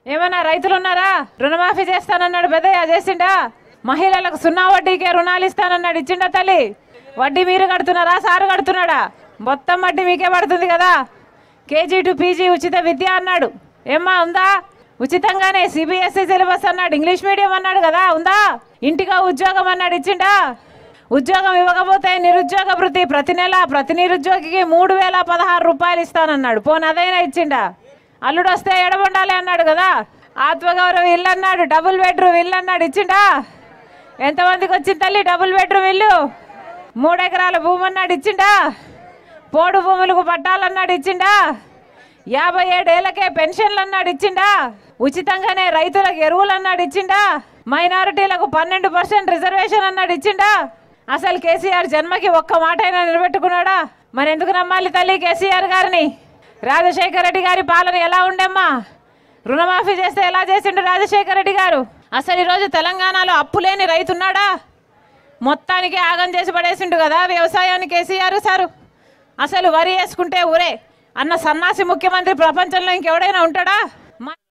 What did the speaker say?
ఏమన్నా రైతులు ఉన్నారా రుణమాఫీ చేస్తానన్నాడు పెద్దయ్య చేసిండా మహిళలకు సున్నా వడ్డీకే రుణాలు ఇస్తానన్నాడు ఇచ్చిండా తల్లి వడ్డీ మీరు కడుతున్నారా సారు కడుతున్నాడా మొత్తం వడ్డీ మీకే పడుతుంది కదా కేజీ టు పీజీ ఉచిత విద్య అన్నాడు ఏమ్మా ఉందా ఉచితంగానే సిబిఎస్ఈ సిలబస్ అన్నాడు ఇంగ్లీష్ మీడియం అన్నాడు కదా ఉందా ఇంటిగా ఉద్యోగం అన్నాడు ఇచ్చిండా ఉద్యోగం ఇవ్వకపోతే నిరుద్యోగ వృత్తి ప్రతి నెల ప్రతి నిరుద్యోగికి మూడు వేల పదహారు రూపాయలు ఇస్తానన్నాడు పోనీ అదైనా ఇచ్చిండా అల్లుడు వస్తే ఎడబండాలి అన్నాడు కదా ఆత్మగౌరవ ఇల్లు అన్నాడు డబుల్ బెడ్రూమ్ ఇల్లు అన్నాడు ఇచ్చిండా ఎంతమందికి వచ్చింది తల్లి డబుల్ బెడ్రూమ్ ఇల్లు మూడు ఎకరాల భూమి అన్నాడు ఇచ్చిండా పోడు భూములకు పట్టాలన్నాడు ఇచ్చిండా యాభై ఏడేళ్లకే పెన్షన్లు అన్నాడు ఇచ్చిండా ఉచితంగానే రైతులకు ఎరువులు అన్నాడు ఇచ్చిండా మైనారిటీలకు పన్నెండు పర్సెంట్ రిజర్వేషన్ అన్నాడు ఇచ్చిండా అసలు కేసీఆర్ జన్మకి ఒక్క మాట అయినా నిలబెట్టుకున్నాడా మరి ఎందుకు నమ్మాలి తల్లి కేసీఆర్ గారిని రాజశేఖర రెడ్డి గారి పాలన ఎలా ఉండమ్మా రుణమాఫీ చేస్తే ఎలా చేసిండు రాజశేఖర రెడ్డి గారు అసలు ఈరోజు తెలంగాణలో అప్పు లేని రైతున్నాడా మొత్తానికి ఆగం చేసి పడేసిండు కదా వ్యవసాయానికి కేసీఆర్ సారు అసలు వరి వేసుకుంటే ఊరే అన్న సన్నాసి ముఖ్యమంత్రి ప్రపంచంలో ఇంకెవడైనా ఉంటాడా